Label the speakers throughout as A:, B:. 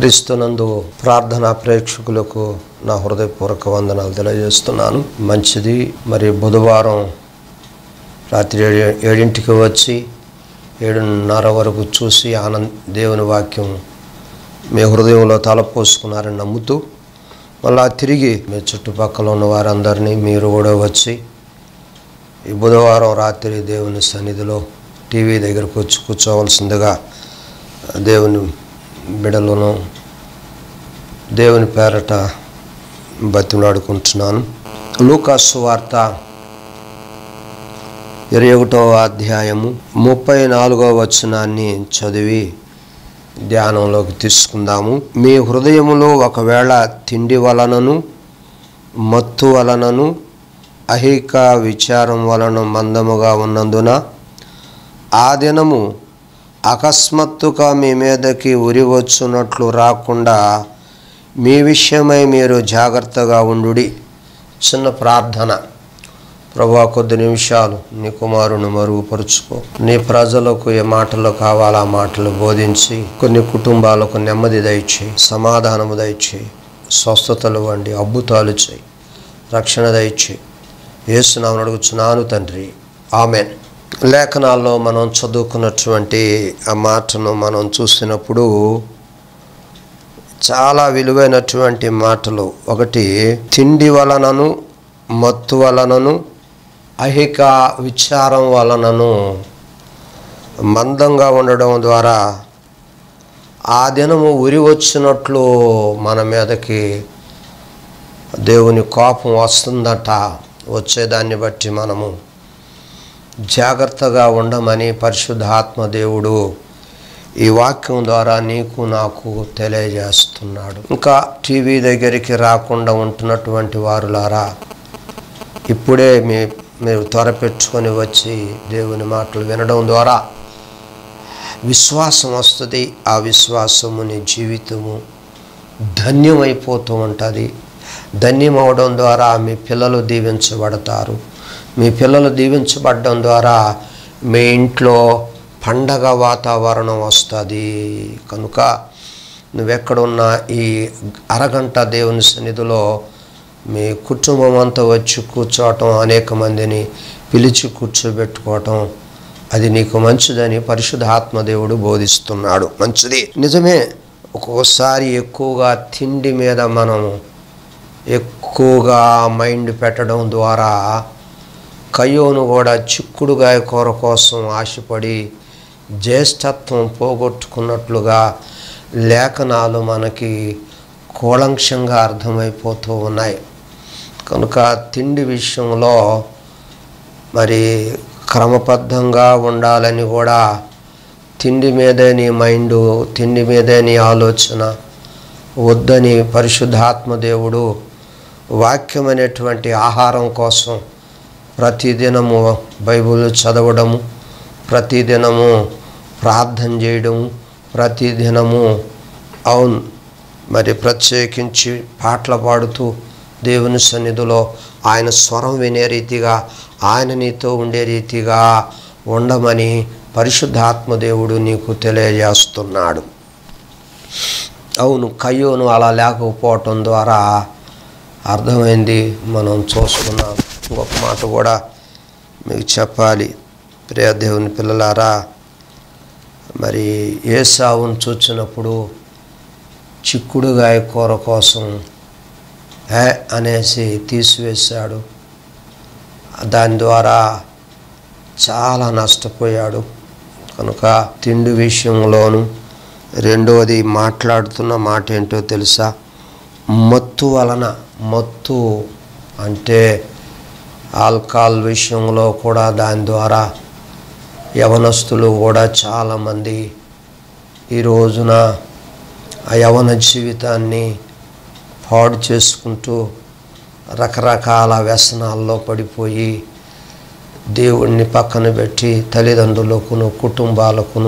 A: క్రీస్తునందు ప్రార్థనా ప్రేక్షకులకు నా హృదయపూర్వక వందనాలు తెలియజేస్తున్నాను మంచిది మరి బుధవారం రాత్రి ఏడు ఏడింటికి వచ్చి ఏడున్నర వరకు చూసి ఆనంద్ దేవుని వాక్యం మీ హృదయంలో తలపోసుకున్నారని నమ్ముతూ మళ్ళా తిరిగి మీ చుట్టుపక్కల ఉన్న వారందరినీ మీరు కూడా వచ్చి ఈ బుధవారం రాత్రి దేవుని సన్నిధిలో టీవీ దగ్గరకు వచ్చి కూర్చోవలసిందిగా దేవుని బిడలను దేవుని పేరట బతిమలాడుకుంటున్నాను లూకాసు వార్త ఇరవై ఒకటవ అధ్యాయము ముప్పై నాలుగవ వచనాన్ని చదివి ధ్యానంలోకి తీసుకుందాము మీ హృదయములో ఒకవేళ తిండి వలనను మత్తు వలనను అహిక విచారం వలన మందముగా ఉన్నందున ఆ దినము అకస్మాత్తుగా మీ మీదకి ఉరి వచ్చున్నట్లు రాకుండా మీ విషయమై మీరు జాగ్రత్తగా ఉండుడి చిన్న ప్రార్థన ప్రభా కొద్ది నిమిషాలు నీ కుమారుని మరుగుపరుచుకో నీ ప్రజలకు ఏ మాటలు కావాలో ఆ మాటలు బోధించి కొన్ని కుటుంబాలకు నెమ్మది దయచేయి సమాధానము దయచేయి స్వస్థతలు వండి అద్భుతాలు చేయి రక్షణ దయచేయి ఏసునామని అడుగుచున్నాను తండ్రి ఆమెన్ లేఖనాల్లో మనం చదువుకున్నటువంటి ఆ మాటను మనం చూసినప్పుడు చాలా విలువైనటువంటి మాటలు ఒకటి తిండి వలనను మత్తు వలనను అహిక విచారం వలనను మందంగా ఉండడం ద్వారా ఆ దినము ఉరి వచ్చినట్లు మన మీదకి దేవుని కోపం వస్తుందట వచ్చేదాన్ని బట్టి మనము జాగ్రత్తగా ఉండమని పరిశుద్ధాత్మ దేవుడు ఈ వాక్యం ద్వారా నీకు నాకు తెలియజేస్తున్నాడు ఇంకా టీవీ దగ్గరికి రాకుండా ఉంటున్నటువంటి వారులారా ఇప్పుడే మీ మీరు త్వరపెట్టుకొని వచ్చి దేవుని మాటలు వినడం ద్వారా విశ్వాసం వస్తుంది ఆ విశ్వాసము నీ జీవితము ధన్యమైపోతూ ఉంటుంది ధన్యమవడం ద్వారా మీ పిల్లలు దీవించబడతారు మీ పిల్లలు దీవించబడడం ద్వారా మీ ఇంట్లో పండగ వాతావరణం వస్తుంది కనుక నువ్వెక్కడున్నా ఈ అరగంట దేవుని సన్నిధిలో మీ కుటుంబం అంతా వచ్చి కూర్చోవటం అనేక మందిని పిలిచి కూర్చోబెట్టుకోవటం అది నీకు మంచిదని పరిశుద్ధాత్మ దేవుడు బోధిస్తున్నాడు మంచిది నిజమే ఒక్కోసారి ఎక్కువగా తిండి మీద మనము ఎక్కువగా మైండ్ పెట్టడం ద్వారా కయ్యోను కూడా చిక్కుడుగాయ కూర కోసం ఆశపడి జ్యేష్ఠత్వం పోగొట్టుకున్నట్లుగా లేఖనాలు మనకి కూలంక్షంగా అర్థమైపోతూ ఉన్నాయి కనుక తిండి విషయంలో మరి క్రమబద్ధంగా ఉండాలని కూడా తిండి మీదే నీ మైండు తిండి మీదే నీ ఆలోచన వద్దని పరిశుద్ధాత్మ దేవుడు వాక్యం అనేటువంటి ఆహారం కోసం ప్రతిదినము బైబిల్ చదవడము ప్రతిదినము ప్రార్థన చేయడము ప్రతిదినము అవును మరి ప్రత్యేకించి పాటలు పాడుతూ దేవుని సన్నిధిలో ఆయన స్వరం వినే రీతిగా ఆయన నీతో ఉండే రీతిగా ఉండమని పరిశుద్ధాత్మ దేవుడు నీకు తెలియజేస్తున్నాడు అవును కయ్యోను అలా లేకపోవటం ద్వారా అర్థమైంది మనం చూసుకున్నాం ఇంకొక మాట కూడా మీకు చెప్పాలి ప్రియ దేవుని పిల్లలారా మరి ఏసావును చూచినప్పుడు చిక్కుడుగాయ కూర కోసం ఏ అనేసి తీసివేశాడు దాని ద్వారా చాలా నష్టపోయాడు కనుక తిండి విషయంలోను రెండవది మాట్లాడుతున్న మాట ఏంటో తెలుసా మత్తు వలన మత్తు అంటే ఆల్కహాల్ విషయంలో కూడా దాని ద్వారా యవనస్తులు కూడా చాలామంది ఈ రోజున ఆ యవన జీవితాన్ని పాడు చేసుకుంటూ రకరకాల వ్యసనాల్లో పడిపోయి దేవుణ్ణి పక్కన పెట్టి తల్లిదండ్రులకును కుటుంబాలకును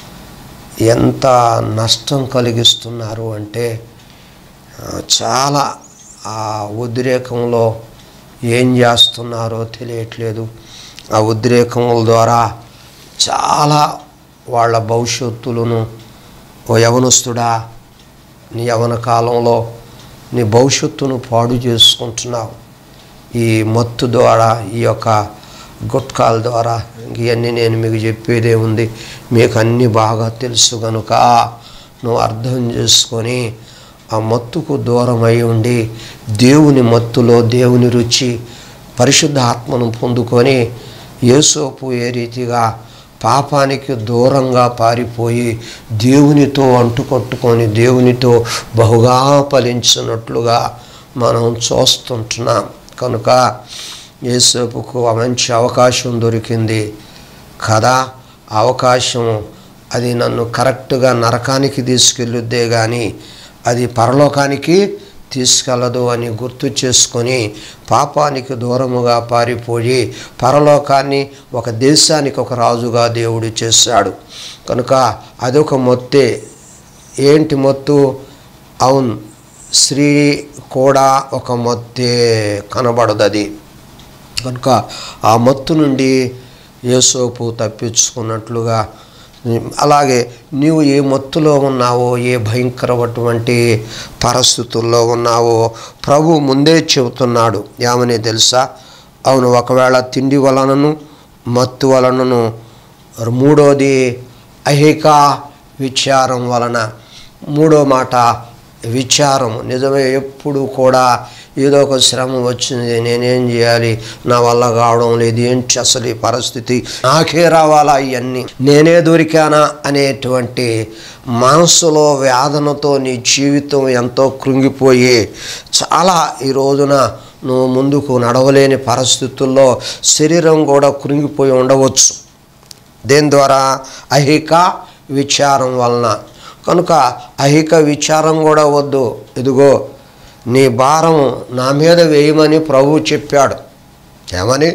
A: ఎంత నష్టం కలిగిస్తున్నారు అంటే ఆ, చాలా ఆ ఉద్రేకంలో ఏం చేస్తున్నారో తెలియట్లేదు ఆ ఉద్రేకముల ద్వారా చాలా వాళ్ళ భవిష్యత్తులను ఓ యవనస్తుడా నీ యవన కాలంలో నీ భవిష్యత్తును పాడు చేసుకుంటున్నావు ఈ మత్తు ద్వారా ఈ యొక్క గుట్కాల ద్వారా ఇవన్నీ నేను మీకు చెప్పేదే ఉంది మీకు అన్నీ బాగా తెలుసు కనుక నువ్వు అర్థం చేసుకొని ఆ మత్తుకు దూరమై ఉండి దేవుని మత్తులో దేవుని రుచి పరిశుద్ధ ఆత్మను పొందుకొని యేసోపు ఏ రీతిగా పాపానికి దూరంగా పారిపోయి దేవునితో అంటుకొట్టుకొని దేవునితో బహుగా ఫలించినట్లుగా మనం చూస్తుంటున్నాం కనుక యేసోపుకు ఆ మంచి అవకాశం దొరికింది కదా అవకాశం అది నన్ను కరెక్ట్గా నరకానికి తీసుకెళ్ళుద్దే కానీ అది పరలోకానికి తీసుకెళ్ళదు అని గుర్తు చేసుకొని పాపానికి దూరముగా పారిపోయి పరలోకాన్ని ఒక దేశానికి ఒక రాజుగా దేవుడు చేశాడు కనుక అదొక మొత్తే ఏంటి మొత్తు అవును స్త్రీ కూడా ఒక మొత్తే కనబడదు అది కనుక ఆ మత్తు నుండి యేసోపు తప్పించుకున్నట్లుగా అలాగే నీవు ఏ మత్తులో ఉన్నావో ఏ భయంకరమైనటువంటి పరిస్థితుల్లో ఉన్నావో ప్రభు ముందే చెబుతున్నాడు ఏమని తెలుసా అవును ఒకవేళ తిండి వలనను మత్తు వలనను మూడోది అహిక విచారం వలన మూడో మాట విచారం నిజమే ఎప్పుడు కూడా ఏదో ఒక శ్రమ వచ్చింది నేనేం చేయాలి నా వల్ల కావడం లేదు ఏంటి అసలు ఈ పరిస్థితి నాకే రావాలా ఇవన్నీ నేనే దొరికానా అనేటువంటి మనసులో వేదనతో నీ జీవితం ఎంతో కృంగిపోయి చాలా ఈ రోజున నువ్వు ముందుకు నడవలేని పరిస్థితుల్లో శరీరం కూడా కృంగిపోయి ఉండవచ్చు దేని ద్వారా అహిక విచారం వలన కనుక అహిక విచారం కూడా వద్దు ఇదిగో నీ భారం నా మీద వేయమని ప్రభువు చెప్పాడు ఏమని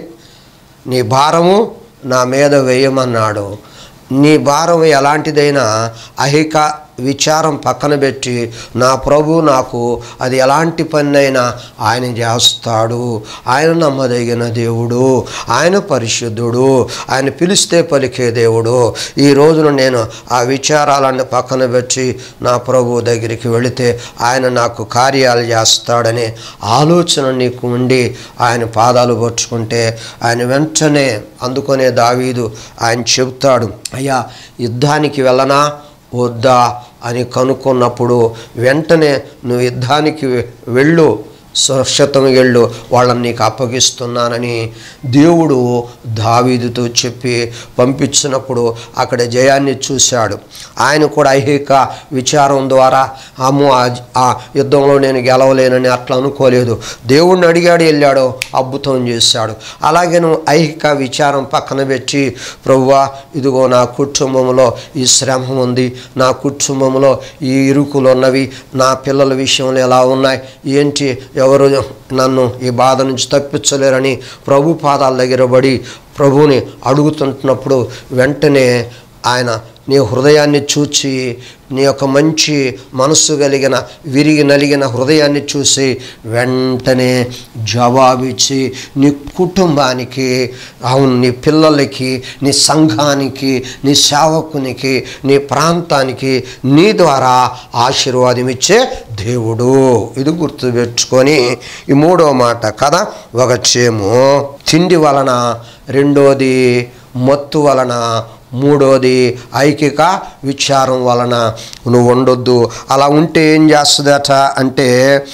A: నీ భారము నా మీద వేయమన్నాడు నీ భారం ఎలాంటిదైనా అహిక విచారం పక్కన పెట్టి నా ప్రభు నాకు అది ఎలాంటి పనైనా ఆయన చేస్తాడు ఆయన నమ్మదగిన దేవుడు ఆయన పరిశుద్ధుడు ఆయన పిలిస్తే పలికే దేవుడు ఈ రోజున నేను ఆ విచారాలన్నీ పక్కన పెట్టి నా ప్రభు దగ్గరికి వెళితే ఆయన నాకు కార్యాలు చేస్తాడనే ఆలోచన నీకు ఉండి ఆయన పాదాలు పట్టుకుంటే ఆయన వెంటనే అందుకునే దావీదు ఆయన చెబుతాడు అయ్యా యుద్ధానికి వెళ్ళనా వద్దా అని కనుక్కున్నప్పుడు వెంటనే నువ్వు యుద్ధానికి వెళ్ళు సురక్షితం వెళ్ళు వాళ్ళని నీకు అప్పగిస్తున్నానని దేవుడు దావీదుతో చెప్పి పంపించినప్పుడు అక్కడ జయాన్ని చూశాడు ఆయన కూడా ఐహిక విచారం ద్వారా అమ్మో ఆ- ఆ యుద్ధంలో నేను గెలవలేనని అట్లా అనుకోలేదు దేవుణ్ణి అడిగాడు వెళ్ళాడు అద్భుతం చేశాడు అలాగే నువ్వు ఐహిక విచారం పక్కన పెట్టి ప్రభువా ఇదిగో నా కుటుంబంలో ఈ శ్రమ ఉంది నా కుటుంబంలో ఈ ఇరుకులు ఉన్నవి నా పిల్లల విషయంలో ఎలా ఉన్నాయి ఏంటి ఎవరు నన్ను ఈ బాధ నుంచి తప్పించలేరని ప్రభు పాదాల దగ్గర పడి ప్రభువుని అడుగుతుంటున్నప్పుడు వెంటనే ఆయన నీ హృదయాన్ని చూచి నీ యొక్క మంచి మనస్సు కలిగిన విరిగి నలిగిన హృదయాన్ని చూసి వెంటనే జవాబిచ్చి నీ కుటుంబానికి అవును నీ పిల్లలకి నీ సంఘానికి నీ సేవకునికి నీ ప్రాంతానికి నీ ద్వారా ఆశీర్వాదం ఇచ్చే దేవుడు ఇది గుర్తుపెట్టుకొని ఈ మూడో మాట కదా ఒకటేమో తిండి వలన రెండోది మత్తు వలన మూడోది ఐకిక విచారం వలన నువ్వు ఉండొద్దు అలా ఉంటే ఏం చేస్తుందట అంటే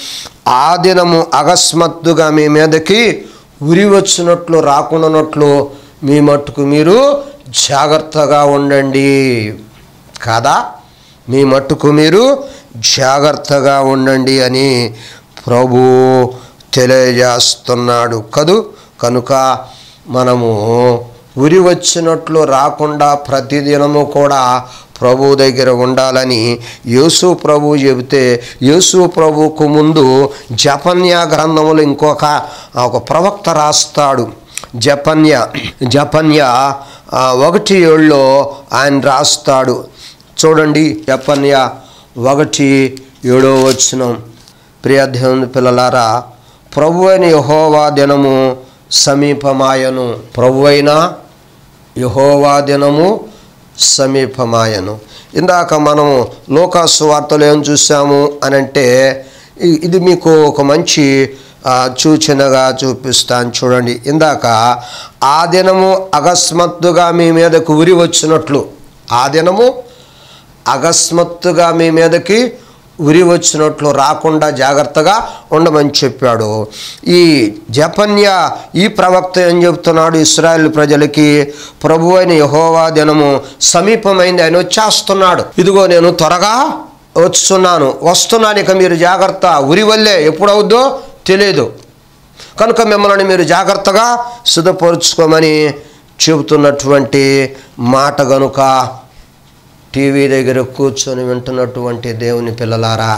A: ఆ దినము అకస్మాత్తుగా మీ మీదకి ఉరి వచ్చినట్లు రాకుండానట్లు మీ మట్టుకు మీరు జాగ్రత్తగా ఉండండి కాదా మీ మట్టుకు మీరు జాగ్రత్తగా ఉండండి అని ప్రభు తెలియజేస్తున్నాడు కదూ కనుక మనము ఉరి వచ్చినట్లు రాకుండా ప్రతిదినము కూడా ప్రభు దగ్గర ఉండాలని యేసు ప్రభు చెబితే యేసు ప్రభుకు ముందు జపన్య గ్రంథములు ఇంకొక ఒక ప్రవక్త రాస్తాడు జపన్య జపన్య ఆ, ఒకటి ఏళ్ళలో ఆయన రాస్తాడు చూడండి జపన్య ఒకటి ఏడో వచనం ప్రియ దేవుని పిల్లలారా ప్రభు అయిన యహోవా దినము సమీపమాయను ప్రభు అయిన యహోవా దినము సమీపమాయను ఇందాక మనము లోకాసు వార్తలు ఏం చూసాము అని అంటే ఇ- ఇది మీకు ఒక మంచి ఆ, సూచనగా చూపిస్తాను చూడండి ఇందాక ఆ దినము అకస్మాత్తుగా మీ మీదకు ఉరి వచ్చినట్లు ఆ దినము అకస్మాత్తుగా మీ మీదకి ఉరి వచ్చినట్లు రాకుండా జాగ్రత్తగా ఉండమని చెప్పాడు ఈ జపన్య ఈ ప్రవక్త ఏం చెప్తున్నాడు ఇస్రాయేల్ ప్రజలకి ప్రభు అయిన యహోవా దినము సమీపమైంది ఆయన వచ్చేస్తున్నాడు ఇదిగో నేను త్వరగా వస్తున్నాను వస్తున్నాను ఇక మీరు జాగ్రత్త ఉరి వల్లే ఎప్పుడవుద్దో తెలియదు కనుక మిమ్మల్ని మీరు జాగ్రత్తగా సిద్ధపరుచుకోమని చెబుతున్నటువంటి మాట గనుక టీవీ దగ్గర కూర్చొని వింటున్నటువంటి దేవుని పిల్లలారా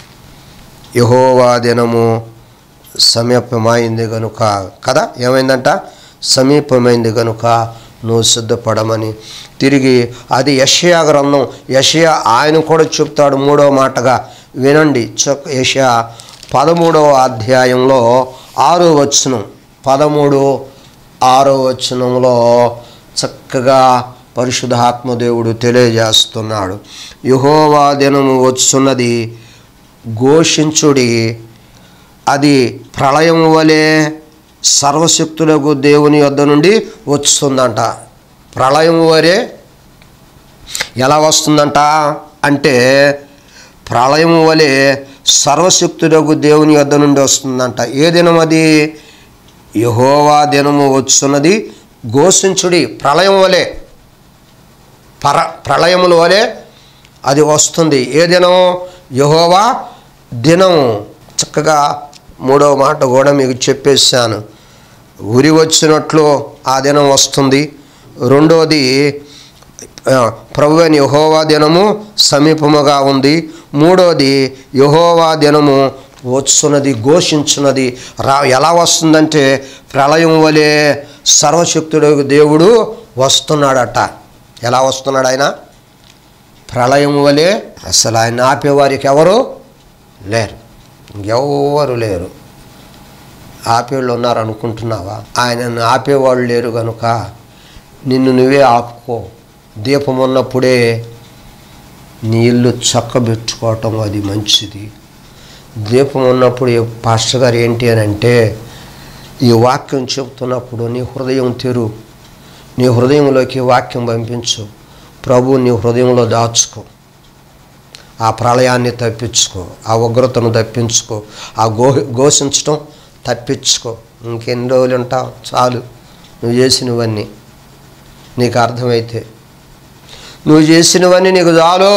A: యహోవా దినము సమీపమైంది గనుక కదా ఏమైందంట సమీపమైంది గనుక నువ్వు సిద్ధపడమని తిరిగి అది యషయా గ్రంథం యషయా ఆయన కూడా చెప్తాడు మూడో మాటగా వినండి చొక్ యషయా పదమూడవ అధ్యాయంలో ఆరో వచనం పదమూడు ఆరో వచనంలో చక్కగా పరిశుద్ధాత్మదేవుడు తెలియజేస్తున్నాడు యహోవా దినము వచ్చున్నది ఘోషించుడి అది ప్రళయం వలె సర్వశక్తులకు దేవుని యొద్ద నుండి వస్తుందంట ప్రళయం వలె ఎలా వస్తుందంట అంటే ప్రళయం వలె సర్వశక్తుడకు దేవుని యొద్ద నుండి వస్తుందంట ఏ దినం అది యహోవా దినము వచ్చున్నది ఘోషించుడి ప్రళయం వలె పర ప్రళయముల వలె అది వస్తుంది ఏ దినం యహోవా దినం చక్కగా మూడవ మాట కూడా మీకు చెప్పేశాను ఉరి వచ్చినట్లు ఆ దినం వస్తుంది రెండోది ఆ, ప్రభు అయిన యహోవా దినము సమీపముగా ఉంది మూడోది యహోవా దినము వచ్చున్నది ఘోషించున్నది రా ఎలా వస్తుందంటే ప్రళయం వలె సర్వశక్తుడు దేవుడు వస్తున్నాడట ఎలా వస్తున్నాడు ఆయన ప్రళయం వలె అసలు ఆయన ఆపేవారికి ఎవరు లేరు ఎవరు లేరు ఆపేవాళ్ళు ఉన్నారు అనుకుంటున్నావా ఆయనను ఆపేవాళ్ళు లేరు కనుక నిన్ను నువ్వే ఆపుకో దీపం ఉన్నప్పుడే నీ ఇల్లు చక్కబెట్టుకోవటం అది మంచిది దీపం ఉన్నప్పుడు ఏ- పాస్టర్ గారు ఏంటి అని అంటే ఈ వాక్యం చెప్తున్నప్పుడు నీ హృదయం తెరు నీ హృదయంలోకి వాక్యం పంపించు ప్రభు నీ హృదయంలో దాచుకో ఆ ప్రళయాన్ని తప్పించుకో ఆ ఉగ్రతను తప్పించుకో ఆ గో ఘోషించటం తప్పించుకో ఇంకెన్ని రోజులు ఉంటావు చాలు నువ్వు చేసినవన్నీ నీకు అర్థమైతే నువ్వు చేసినవన్నీ నీకు చాలు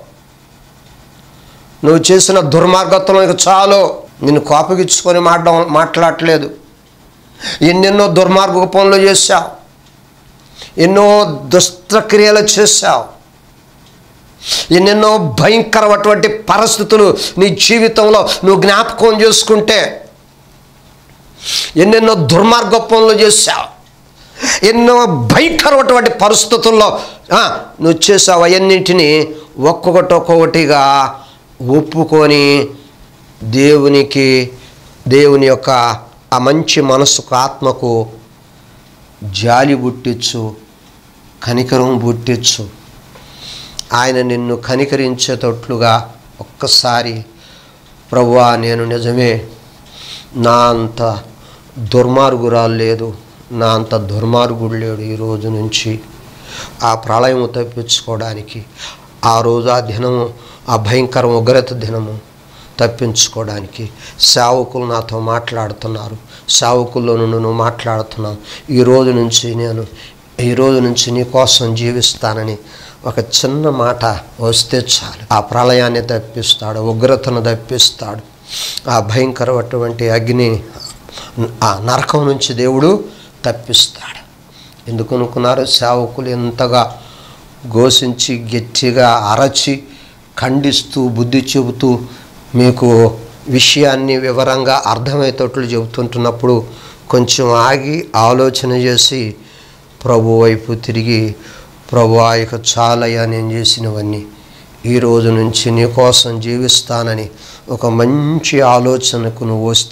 A: నువ్వు చేసిన దుర్మార్గత్వం నీకు చాలు నిన్ను కోపగించుకొని మాట్లాడ మాట్లాడట్లేదు ఎన్నెన్నో దుర్మార్గ పనులు చేశావు ఎన్నో దుష్టక్రియలు చేశావు ఎన్నెన్నో భయంకరమైనటువంటి పరిస్థితులు నీ జీవితంలో నువ్వు జ్ఞాపకం చేసుకుంటే ఎన్నెన్నో దుర్మార్గ పనులు చేశావు ఎన్నో భయంకరమైనటువంటి పరిస్థితుల్లో ఆ, నువ్వు చేసావు అవన్నింటినీ ఒక్కొక్కటి ఒక్కొక్కటిగా ఒప్పుకొని దేవునికి దేవుని యొక్క ఆ మంచి మనసుకు ఆత్మకు జాలి పుట్టించు కనికరం పుట్టించు ఆయన నిన్ను కనికరించేటట్లుగా ఒక్కసారి ప్రభువా నేను నిజమే నా అంత దుర్మార్గురాలు లేదు నా అంత దుర్మార్గుడు లేడు ఈ రోజు నుంచి ఆ ప్రళయం తప్పించుకోవడానికి ఆ రోజు ఆ దినము ఆ భయంకర ఉగ్రత దినము తప్పించుకోవడానికి సేవకులు నాతో మాట్లాడుతున్నారు సేవకుల్లో నుండి నువ్వు మాట్లాడుతున్నావు ఈ రోజు నుంచి నేను ఈ రోజు నుంచి నీ కోసం జీవిస్తానని ఒక చిన్న మాట వస్తే చాలు ఆ ప్రళయాన్ని తప్పిస్తాడు ఉగ్రతను తప్పిస్తాడు ఆ భయంకరమైనటువంటి అగ్ని ఆ నరకం నుంచి దేవుడు తప్పిస్తాడు ఎందుకు అనుకున్నారు సేవకులు ఎంతగా ఘోషించి గట్టిగా అరచి ఖండిస్తూ బుద్ధి చెబుతూ మీకు విషయాన్ని వివరంగా అర్థమయ్యేటట్లు చెబుతుంటున్నప్పుడు కొంచెం ఆగి ఆలోచన చేసి ప్రభు వైపు తిరిగి ప్రభు ఇక చాలయ్యా నేను చేసినవన్నీ ఈ రోజు నుంచి నీ కోసం జీవిస్తానని ఒక మంచి ఆలోచనకు నువ్వు వస్తే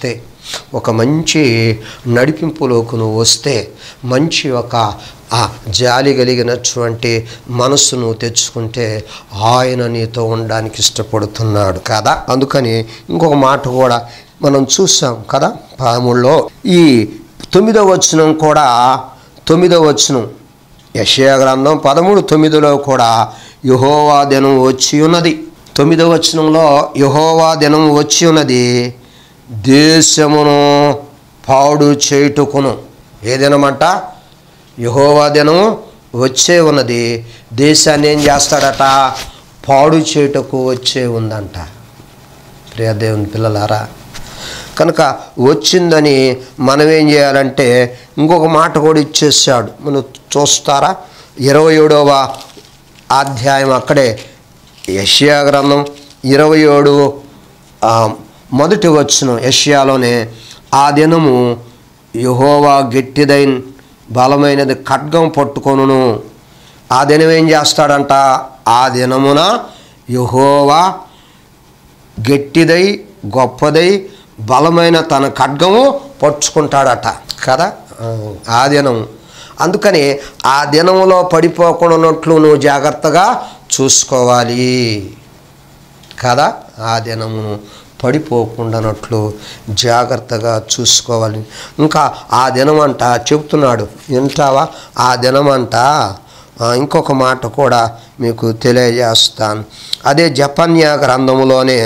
A: ఒక మంచి నడిపింపులోకి నువ్వు వస్తే మంచి ఒక ఆ జాలి కలిగినటువంటి మనస్సు నువ్వు తెచ్చుకుంటే ఆయన నీతో ఉండడానికి ఇష్టపడుతున్నాడు కదా అందుకని ఇంకొక మాట కూడా మనం చూసాం కదా పాముల్లో ఈ తొమ్మిదో వచనం కూడా తొమ్మిదో వచనం యషయా గ్రంథం పదమూడు తొమ్మిదిలో కూడా యహోవా దినం వచ్చి ఉన్నది తొమ్మిదో వచనంలో యహోవా దినం వచ్చి ఉన్నది దేశమును పాడు చేయుటకును ఏ దినమంట యహోవా దినం వచ్చే ఉన్నది దేశాన్ని ఏం చేస్తాడట పాడు చేయుటకు వచ్చే ఉందంట ప్రియ దేవుని పిల్లలారా కనుక వచ్చిందని మనం ఏం చేయాలంటే ఇంకొక మాట కూడా ఇచ్చేసాడు మనం చూస్తారా ఇరవై ఏడవ అధ్యాయం అక్కడే యష్యా గ్రంథం ఇరవై ఏడు ఆ, మొదటి వచ్చును యష్యాలోనే ఆ దినము యహోవా గట్టిదైన బలమైనది ఖడ్గం పట్టుకొనును ఆ దినం ఏం చేస్తాడంట ఆ దినమున యహోవా గట్టిదై గొప్పదై బలమైన తన ఖడ్గము పట్టుకుంటాడట కదా ఆ, ఆ దినం అందుకని ఆ దినములో పడిపోకుండానట్లు నువ్వు జాగ్రత్తగా చూసుకోవాలి కదా ఆ దినమును పడిపోకుండానట్లు జాగ్రత్తగా చూసుకోవాలి ఇంకా ఆ దినమంట చెప్తున్నాడు వింటావా ఆ దినమంట ఆ, ఇంకొక మాట కూడా మీకు తెలియజేస్తాను అదే జపన్య గ్రంథములోనే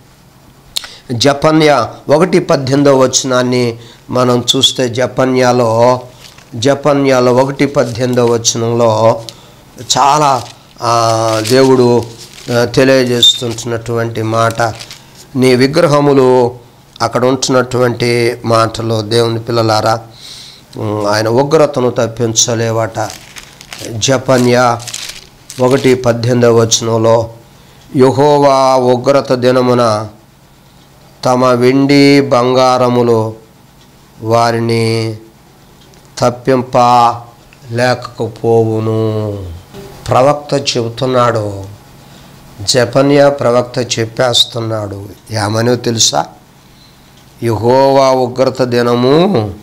A: జపన్య ఒకటి పద్దెనిమిదో వచనాన్ని మనం చూస్తే జపన్యాలో జపన్యాలో ఒకటి పద్దెనిమిదో వచనంలో చాలా ఆ, దేవుడు ఆ, తెలియజేస్తుంటున్నటువంటి మాట నీ విగ్రహములు అక్కడ ఉంటున్నటువంటి మాటలు దేవుని పిల్లలారా ఉమ్, ఆయన ఉగ్రతను తప్పించలేవట జపన్య ఒకటి పద్దెనిమిదవ వచనంలో యహోవా ఉగ్రత దినమున తమ వెండి బంగారములు వారిని తప్పింప లేకపోవును ప్రవక్త చెబుతున్నాడు జపన్య ప్రవక్త చెప్పేస్తున్నాడు ఏమనో తెలుసా యహోవా ఉగ్రత దినము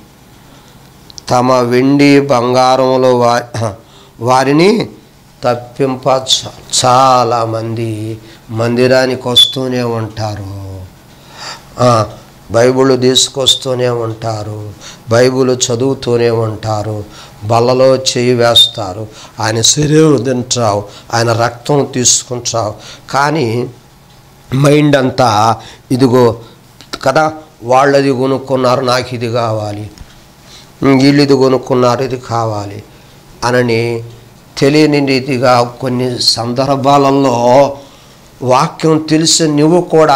A: తమ వెండి బంగారములు వా వారిని తప్పింప చ- చాలామంది మందిరానికి వస్తూనే ఉంటారు ఆ, బైబిల్ తీసుకొస్తూనే ఉంటారు బైబిల్ చదువుతూనే ఉంటారు బల్లలో చేయి వేస్తారు ఆయన శరీరం తింటావు ఆయన రక్తం తీసుకుంటావు కానీ మైండ్ అంతా ఇదిగో కదా వాళ్ళది కొనుక్కున్నారు నాకు ఇది కావాలి వీళ్ళు ఇది కొనుక్కున్నారు ఇది కావాలి అనని తెలియని రీతిగా కొన్ని సందర్భాలలో వాక్యం తెలిసి నువ్వు కూడా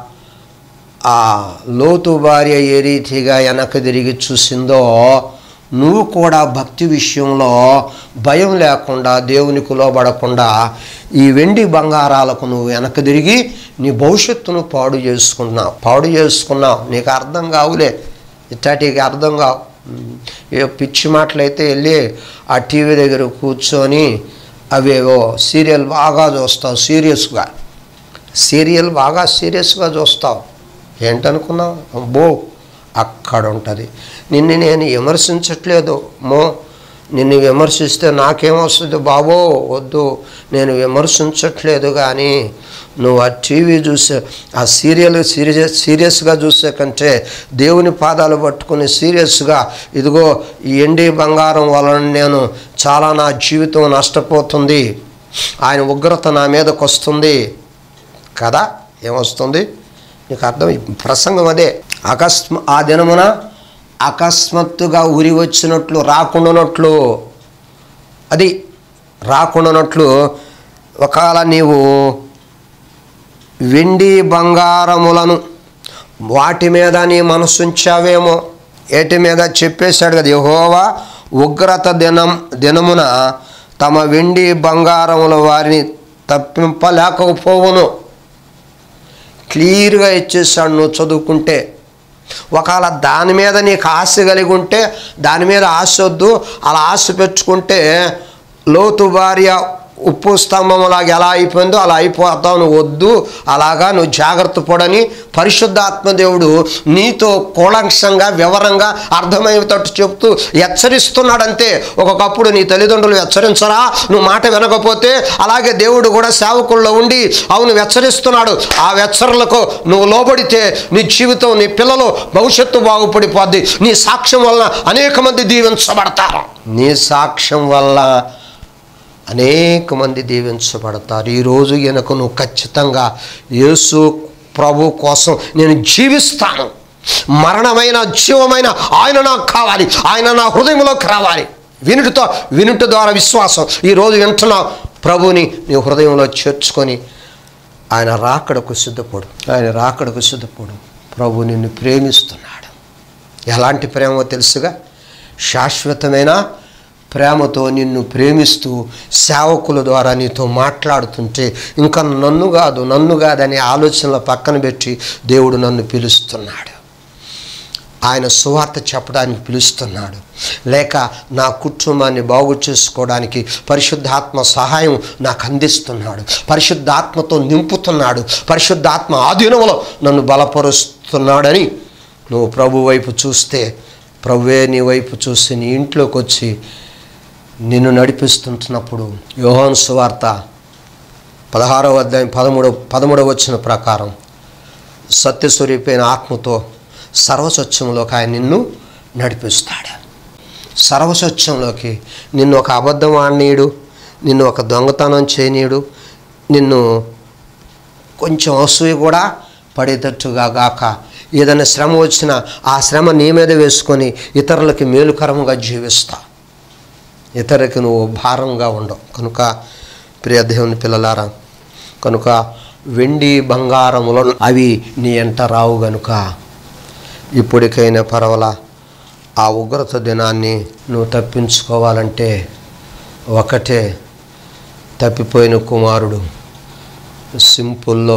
A: ఆ లోతు భార్య ఏ రీతిగా వెనక్కి తిరిగి చూసిందో నువ్వు కూడా భక్తి విషయంలో భయం లేకుండా దేవునికి లోబడకుండా ఈ వెండి బంగారాలకు నువ్వు వెనక్కి తిరిగి నీ భవిష్యత్తును పాడు చేసుకున్నావు పాడు చేసుకున్నావు నీకు అర్థం కావులే ఇట్లాంటికి అర్థం కావు ఉమ్, ఏ పిచ్చి మాటలైతే వెళ్ళి ఆ టీవీ దగ్గర కూర్చొని అవేవో సీరియల్ బాగా చూస్తావు సీరియస్గా సీరియల్ బాగా సీరియస్గా చూస్తావు ఏంటనుకున్నావు అబ్బో అక్కడ ఉంటుంది నిన్ను నేను విమర్శించట్లేదు మో నిన్ను విమర్శిస్తే నాకేమొస్తుంది బాబో వద్దు నేను విమర్శించట్లేదు కానీ నువ్వు ఆ టీవీ చూసే ఆ సీరియల్ సీరియస్ సీరియస్గా చూసే కంటే దేవుని పాదాలు పట్టుకుని సీరియస్గా ఇదిగో ఈ ఎండి బంగారం వలన నేను చాలా నా జీవితం నష్టపోతుంది ఆయన ఉగ్రత నా మీదకి వస్తుంది కదా ఏమొస్తుంది నీకు అర్థం ప్రసంగం అదే అకస్మ ఆ దినమున అకస్మాత్తుగా ఉరి వచ్చినట్లు రాకుండానట్లు అది రాకుండానట్లు ఒకవేళ నీవు వెండి బంగారములను వాటి మీద నీ మనసు ఉంచావేమో ఏటి మీద చెప్పేశాడు కదా యహోవా ఉగ్రత దినం దినమున తమ వెండి బంగారముల వారిని తప్పింపలేకపోవును క్లియర్గా ఇచ్చేసాడు నువ్వు చదువుకుంటే ఒకవేళ దాని మీద నీకు ఆశ కలిగి ఉంటే దాని మీద ఆశ వద్దు అలా ఆశ పెంచుకుంటే లోతు భార్య ఉప్పు స్తంభంలాగా ఎలా అయిపోయిందో అలా అయిపోతావు నువ్వు వద్దు అలాగా నువ్వు జాగ్రత్త పడని పరిశుద్ధాత్మ దేవుడు నీతో కూలంక్షంగా వివరంగా అర్థమయ్యేటట్టు చెప్తూ హెచ్చరిస్తున్నాడంతే ఒకప్పుడు నీ తల్లిదండ్రులు హెచ్చరించరా నువ్వు మాట వినకపోతే అలాగే దేవుడు కూడా సేవకుల్లో ఉండి అవును హెచ్చరిస్తున్నాడు ఆ హెచ్చరణలకు నువ్వు లోబడితే నీ జీవితం నీ పిల్లలు భవిష్యత్తు బాగుపడిపోద్ది నీ సాక్ష్యం వలన అనేక మంది దీవించబడతారు నీ సాక్ష్యం వల్ల అనేక మంది దీవించబడతారు ఈరోజు ఈయనకు నువ్వు ఖచ్చితంగా యేసు ప్రభు కోసం నేను జీవిస్తాను మరణమైన జీవమైన ఆయన నాకు కావాలి ఆయన నా హృదయంలోకి రావాలి వినుటితో వినుట ద్వారా విశ్వాసం ఈరోజు వింటున్న ప్రభుని నీ హృదయంలో చేర్చుకొని ఆయన రాకడకు సిద్ధపడు ఆయన రాకడకు సిద్ధపడు ప్రభు నిన్ను ప్రేమిస్తున్నాడు ఎలాంటి ప్రేమో తెలుసుగా శాశ్వతమైన ప్రేమతో నిన్ను ప్రేమిస్తూ సేవకుల ద్వారా నీతో మాట్లాడుతుంటే ఇంకా నన్ను కాదు నన్ను కాదనే ఆలోచనల పక్కన పెట్టి దేవుడు నన్ను పిలుస్తున్నాడు ఆయన సువార్త చెప్పడానికి పిలుస్తున్నాడు లేక నా కుటుంబాన్ని బాగు చేసుకోవడానికి పరిశుద్ధాత్మ సహాయం నాకు అందిస్తున్నాడు పరిశుద్ధాత్మతో నింపుతున్నాడు పరిశుద్ధాత్మ ఆధీనంలో నన్ను బలపరుస్తున్నాడని నువ్వు ప్రభు వైపు చూస్తే ప్రభువే నీ వైపు చూసి నీ ఇంట్లోకి వచ్చి నిన్ను నడిపిస్తుంటున్నప్పుడు యోహాను సువార్త పదహారవ అధ్యాయం పదమూడవ పదమూడవ వచ్చిన ప్రకారం సత్యస్వరూపైన ఆత్మతో సర్వస్వచ్ఛంలోకి ఆయన నిన్ను నడిపిస్తాడు సర్వస్వచ్ఛంలోకి నిన్ను ఒక అబద్ధం ఆడనీయుడు నిన్ను ఒక దొంగతనం చేయనీయుడు నిన్ను కొంచెం అసూయ కూడా పడేటట్టుగా గాక ఏదైనా శ్రమ వచ్చినా ఆ శ్రమ నీ మీద వేసుకొని ఇతరులకి మేలుకరంగా జీవిస్తా ఇతరులకి నువ్వు భారంగా ఉండవు కనుక ప్రియ దేవుని పిల్లలారా కనుక వెండి బంగారములను అవి నీ ఎంట రావు గనుక ఇప్పటికైనా పర్వాలా ఆ ఉగ్రత దినాన్ని నువ్వు తప్పించుకోవాలంటే ఒకటే తప్పిపోయిన కుమారుడు సింపుల్లో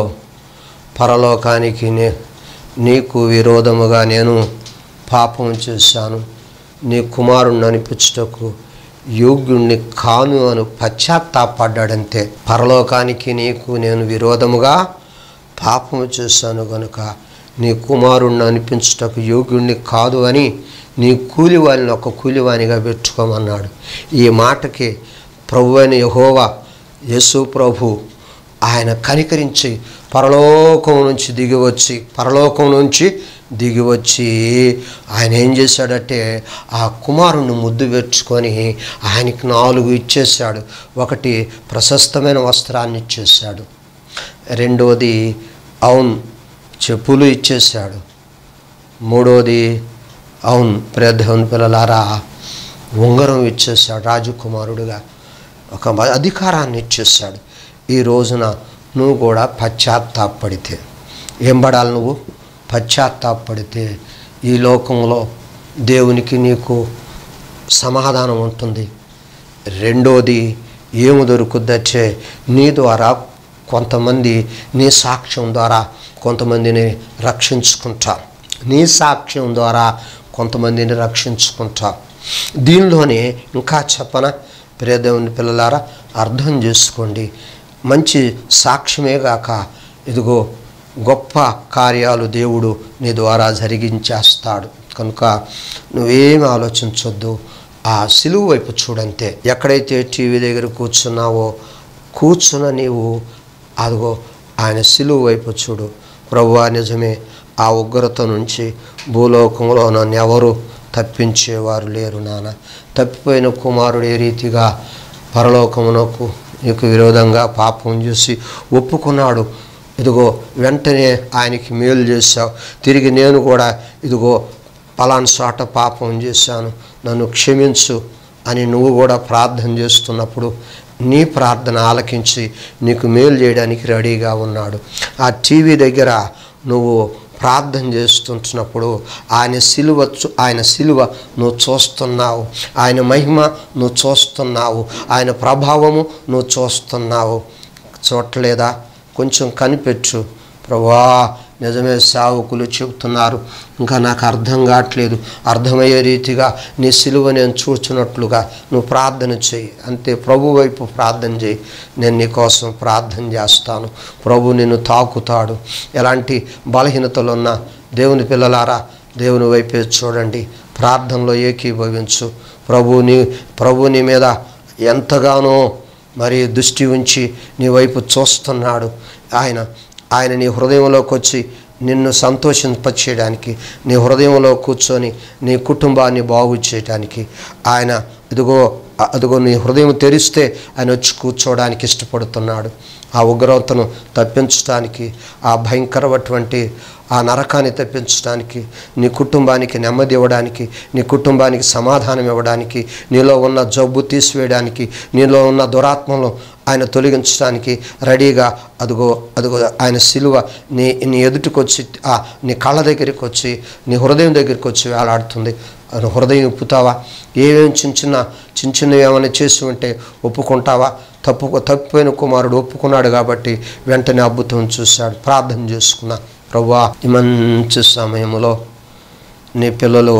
A: పరలోకానికి నే నీకు విరోధముగా నేను పాపం చేశాను నీ కుమారుణ్ణి అనిపించుటకు యోగ్యుణ్ణి కాను అని పశ్చాత్తాపడ్డాడంతే పరలోకానికి నీకు నేను విరోధముగా పాపము చేశాను గనుక నీ కుమారుణ్ణి అనిపించుటకు యోగ్యుణ్ణి కాదు అని నీ కూలివాణిని ఒక కూలివాణిగా పెట్టుకోమన్నాడు ఈ మాటకి ప్రభు అయిన యహోవా యేసు ప్రభు ఆయన కనికరించి పరలోకం నుంచి దిగి వచ్చి పరలోకం నుంచి దిగి వచ్చి ఆయన ఏం చేశాడంటే ఆ కుమారుణ్ణి ముద్దు పెట్టుకొని ఆయనకి నాలుగు ఇచ్చేశాడు ఒకటి ప్రశస్తమైన వస్త్రాన్ని ఇచ్చేశాడు రెండోది అవును చెప్పులు ఇచ్చేశాడు మూడోది అవును ప్రియదేవుని పిల్లలారా ఉంగరం ఇచ్చేశాడు రాజకుమారుడుగా ఒక మ- అధికారాన్ని ఇచ్చేశాడు ఈ రోజున నువ్వు కూడా పశ్చాత్తాపడితే ఏం పడాలి నువ్వు పశ్చాత్తాపడితే ఈ లోకంలో దేవునికి నీకు సమాధానం ఉంటుంది రెండోది ఏమి దొరుకుద్దచ్చే నీ ద్వారా కొంతమంది నీ సాక్ష్యం ద్వారా కొంతమందిని రక్షించుకుంటా నీ సాక్ష్యం ద్వారా కొంతమందిని రక్షించుకుంటా దీనిలోనే ఇంకా చెప్పన ప్రియదేవుని పిల్లలారా అర్థం చేసుకోండి మంచి సాక్ష్యమే గాక ఇదిగో గొప్ప కార్యాలు దేవుడు నీ ద్వారా జరిగించేస్తాడు కనుక నువ్వేమి ఆలోచించొద్దు ఆ సిలువు వైపు చూడంతే ఎక్కడైతే టీవీ దగ్గర కూర్చున్నావో కూర్చున్న నీవు అదిగో ఆయన సిలువు వైపు చూడు ప్రభువా నిజమే ఆ ఉగ్రత నుంచి భూలోకంలో నన్ను ఎవరు తప్పించేవారు లేరు నాన్న తప్పిపోయిన కుమారుడు ఏ రీతిగా పరలోకమునకు నీకు విరోధంగా పాపం చేసి ఒప్పుకున్నాడు ఇదిగో వెంటనే ఆయనకి మేలు చేశావు తిరిగి నేను కూడా ఇదిగో పలానా చోట పాపం చేశాను నన్ను క్షమించు అని నువ్వు కూడా ప్రార్థన చేస్తున్నప్పుడు నీ ప్రార్థన ఆలకించి నీకు మేలు చేయడానికి రెడీగా ఉన్నాడు ఆ టీవీ దగ్గర నువ్వు ప్రార్థన చేస్తుంటున్నప్పుడు ఆయన సిలువ చూ- ఆయన సిలువ నువ్వు చూస్తున్నావు ఆయన మహిమ నువ్వు చూస్తున్నావు ఆయన ప్రభావము నువ్వు చూస్తున్నావు చూడలేదా కొంచెం కనిపెట్టు ప్రభా నిజమే సావుకులు చెబుతున్నారు ఇంకా నాకు అర్థం కావట్లేదు అర్థమయ్యే రీతిగా నీ సిలువ నేను చూచున్నట్లుగా నువ్వు ప్రార్థన చేయి అంతే ప్రభు వైపు ప్రార్థన చేయి నేను నీ కోసం ప్రార్థన చేస్తాను ప్రభు నిన్ను తాకుతాడు ఎలాంటి బలహీనతలు ఉన్నా దేవుని పిల్లలారా దేవుని వైపే చూడండి ప్రార్థనలో ఏకీభవించు ప్రభు నీ ప్రభు నీ మీద ఎంతగానో మరి దృష్టి ఉంచి నీ వైపు చూస్తున్నాడు ఆయన ఆయన నీ హృదయంలోకి వచ్చి నిన్ను సంతోషింపచేయడానికి నీ హృదయంలో కూర్చొని నీ కుటుంబాన్ని బాగు చేయడానికి ఆయన ఇదిగో అదిగో నీ హృదయం తెరిస్తే ఆయన వచ్చి కూర్చోవడానికి ఇష్టపడుతున్నాడు ఆ ఉగ్రతను తప్పించడానికి ఆ భయంకరమైనటువంటి ఆ నరకాన్ని తప్పించడానికి నీ కుటుంబానికి నెమ్మది ఇవ్వడానికి నీ కుటుంబానికి సమాధానం ఇవ్వడానికి నీలో ఉన్న జబ్బు తీసివేయడానికి నీలో ఉన్న దురాత్మను ఆయన తొలగించడానికి రెడీగా అదిగో అదిగో ఆయన సిలువ నీ నీ ఎదుటికి వచ్చి ఆ నీ కళ్ళ దగ్గరికి వచ్చి నీ హృదయం దగ్గరికి వచ్చి వేలాడుతుంది ఆయన హృదయం ఇప్పుతావా ఏమేమి చిన్న చిన్న చిన్న చిన్నవి ఏమైనా చేసి ఉంటే ఒప్పుకుంటావా తప్పు తప్పిపోయిన కుమారుడు ఒప్పుకున్నాడు కాబట్టి వెంటనే అద్భుతం చూశాడు ప్రార్థన చేసుకున్నా ప్రభా ఈ మంచి సమయంలో నీ పిల్లలు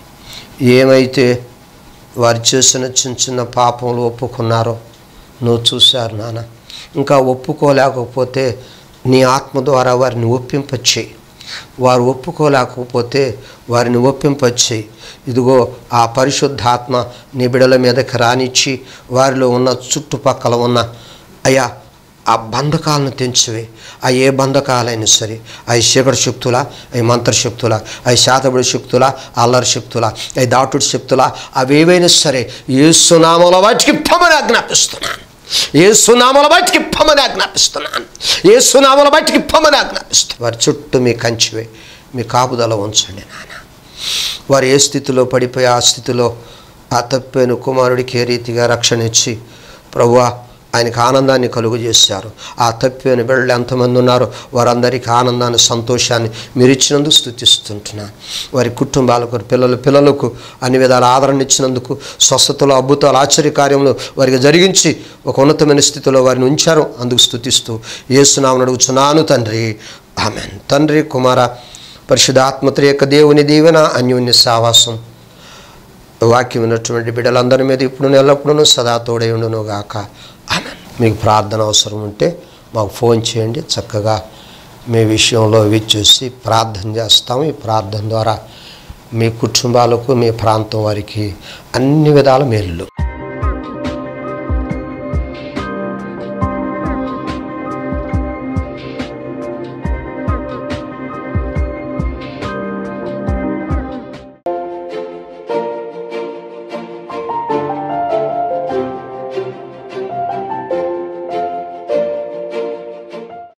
A: ఏమైతే వారు చేసిన చిన్న చిన్న పాపములు ఒప్పుకున్నారో నువ్వు చూశారు నాన్న ఇంకా ఒప్పుకోలేకపోతే నీ ఆత్మ ద్వారా వారిని ఒప్పింపచేయి వారు ఒప్పుకోలేకపోతే వారిని ఒప్పింపచేయి ఇదిగో ఆ పరిశుద్ధాత్మ నీ బిడల మీదకి రానిచ్చి వారిలో ఉన్న చుట్టుపక్కల ఉన్న అయ్యా ఆ బంధకాలను తెంచివే ఆ ఏ బంధకాలైనా సరే అవి చీకటి శక్తుల అవి మంత్రశక్తుల అవి శాతబడి శక్తుల అల్లరి శక్తుల అవి దాటుడు శక్తుల అవేవైనా సరే ఏ సునామల వాటికి పమని ఆజ్ఞాపిస్తున్నాను ఏ సునామల బయటికి ఇప్పమని ఆజ్ఞాపిస్తున్నాను ఏ సునామల బయటికి ఇప్పమని ఆజ్ఞాపిస్తున్నాను వారి చుట్టూ మీ కంచివే మీ కాపుదల ఉంచండి నాన్న వారు ఏ స్థితిలో పడిపోయి ఆ స్థితిలో ఆ తప్పైన కుమారుడికి ఏ రీతిగా రక్షణ ఇచ్చి ప్రభువా ఆయనకు ఆనందాన్ని కలుగు చేశారు ఆ తప్పిన బిడ్డలు ఎంతమంది ఉన్నారో వారందరికీ ఆనందాన్ని సంతోషాన్ని మీరు ఇచ్చినందుకు స్థుతిస్తుంటున్నాను వారి కుటుంబాలకు వారి పిల్లలు పిల్లలకు అన్ని విధాల ఆదరణ ఇచ్చినందుకు స్వస్థతలు అద్భుతాలు ఆశ్చర్యకార్యములు వారికి జరిగించి ఒక ఉన్నతమైన స్థితిలో వారిని ఉంచారు అందుకు స్థుతిస్తూ ఏసునామని అడుగుచున్నాను తండ్రి ఆమెన్ తండ్రి కుమార పరిశుధాత్మత యొక్క దేవుని దీవెన అన్యోన్య సావాసం వాక్యం ఉన్నటువంటి బిడ్డలందరి మీద ఇప్పుడు ఎల్లప్పుడూ సదా తోడై ఉండును గాక ఆమె మీకు ప్రార్థన అవసరం ఉంటే మాకు ఫోన్ చేయండి చక్కగా మీ విషయంలో ఇవి చూసి ప్రార్థన చేస్తాము ఈ ప్రార్థన ద్వారా మీ కుటుంబాలకు మీ ప్రాంతం వారికి అన్ని విధాల మేలు